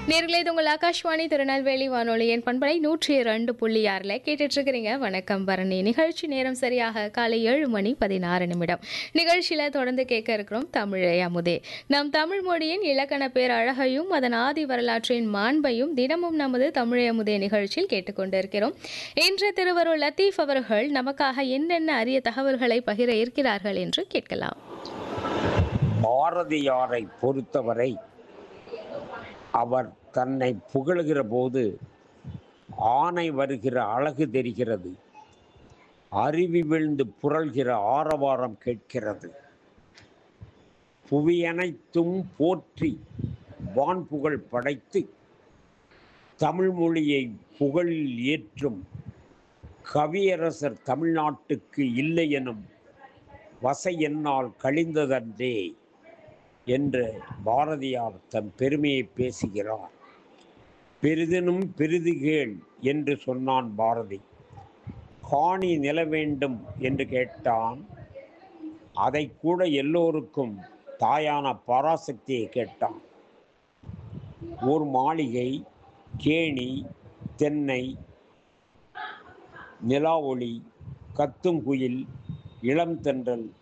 நேர்களே இது உங்கள் ஆகாஷ்வாணி திருநெல்வேலி வானொலியின் பண்பலை நூற்றி இரண்டு புள்ளி ஆறில் கேட்டுட்டு இருக்கிறீங்க வணக்கம் பரணி நிகழ்ச்சி நேரம் சரியாக காலை ஏழு மணி பதினாறு நிமிடம் நிகழ்ச்சியில் தொடர்ந்து கேட்க இருக்கிறோம் தமிழே அமுதே நம் தமிழ் மொழியின் இலக்கண பேர் அழகையும் அதன் ஆதி வரலாற்றின் மாண்பையும் தினமும் நமது தமிழே அமுதே நிகழ்ச்சியில் கேட்டுக்கொண்டிருக்கிறோம் இன்று திருவருள் லத்தீஃப் அவர்கள் நமக்காக என்னென்ன அரிய தகவல்களை பகிர இருக்கிறார்கள் என்று கேட்கலாம் பாரதியாரை பொறுத்தவரை அவர் தன்னை புகழுகிற போது ஆணை வருகிற அழகு தெரிகிறது அருவி விழுந்து புரள்கிற ஆரவாரம் கேட்கிறது புவியனைத்தும் போற்றி வான்புகழ் படைத்து தமிழ் மொழியை புகழில் ஏற்றும் கவியரசர் தமிழ்நாட்டுக்கு இல்லை எனும் வசை என்னால் கழிந்ததன்றே என்று பாரதியார் தன் பெருமையை பேசுகிறார் பெரிதினும் பெரிது கேள் என்று சொன்னான் பாரதி காணி நில வேண்டும் என்று கேட்டான் அதை கூட எல்லோருக்கும் தாயான பராசக்தியை கேட்டான் ஒரு மாளிகை கேணி தென்னை நிலா ஒளி கத்தும் குயில் இளம் தென்றல்